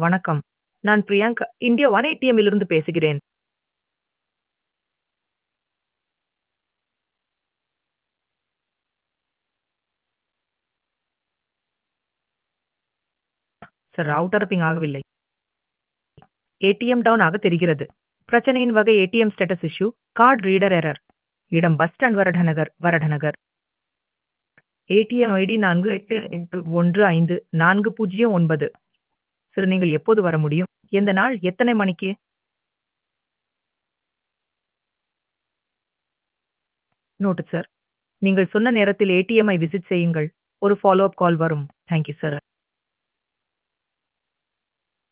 வணக்கம். நான் Priyanka, India one ஏடிஎம்மிலிருந்து பேசுகிறேன். சார் ரவுட்டர் பிங் ஆகவில்லை. ஏடிஎம் டவுன் ஆக தெரிகிறது. பிரச்சனையின் வகை ATM status issue, card reader error. இடம் bus stand Varadanagar, Varadanagar. ATM ID 48815409. Sir நீங்கள் எப்போது வர முடியும்? எந்த நாள்? எத்தனை மணிக்கு? Noted sir. நீங்கள் சொன்ன நேரத்தில் ஏடிஎம்மை விசிட் செய்யுங்கள். ஒரு ஃபாலோ அப் கால் வரும். Thank you sir.